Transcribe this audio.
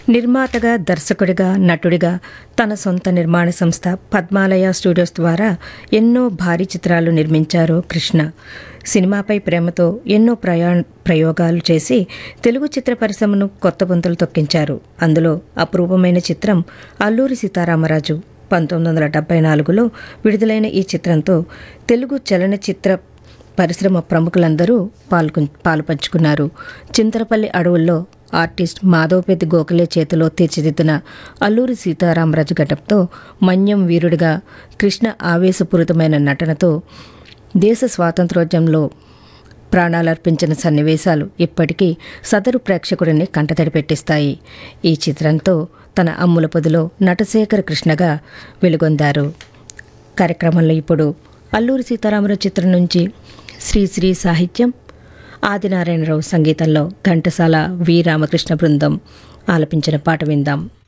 నిర్మాతగా దర్శకుడిగా నటుడిగా తన సొంత నిర్మాణ సంస్థ పద్మాలయ స్టూడియోస్ ద్వారా ఎన్నో భారీ చిత్రాలు నిర్మించారు కృష్ణ సినిమాపై ప్రేమతో ఎన్నో ప్రయా ప్రయోగాలు చేసి తెలుగు చిత్ర పరిశ్రమను కొత్త పుంతలు తొక్కించారు అందులో అపూర్వమైన చిత్రం అల్లూరి సీతారామరాజు పంతొమ్మిది వందల డెబ్బై నాలుగులో విడుదలైన ఈ చిత్రంతో తెలుగు చలనచిత్ర పరిశ్రమ ప్రముఖులందరూ పాల్గొ పాలుపంచుకున్నారు చింతరపల్లి అడవుల్లో ఆర్టిస్ట్ మాధవపెద్ది గోఖలే చేతిలో తీర్చిదిద్దిన అల్లూరి సీతారామరాజు ఘటంతో మన్యం వీరుడిగా కృష్ణ ఆవేశపూరితమైన నటనతో దేశ స్వాతంత్రోద్యమంలో ప్రాణాలర్పించిన సన్నివేశాలు ఇప్పటికీ సదరు ప్రేక్షకుడిని కంటతడి పెట్టిస్తాయి ఈ చిత్రంతో తన అమ్ముల పొదిలో నటశేఖర కృష్ణగా వెలుగొందారు కార్యక్రమంలో ఇప్పుడు అల్లూరి సీతారామరావు చిత్రం నుంచి శ్రీశ్రీ సాహిత్యం ఆదినారాయణరావు సంగీతంలో ఘంటసాల వి రామకృష్ణ బృందం ఆలపించిన పాట విందాం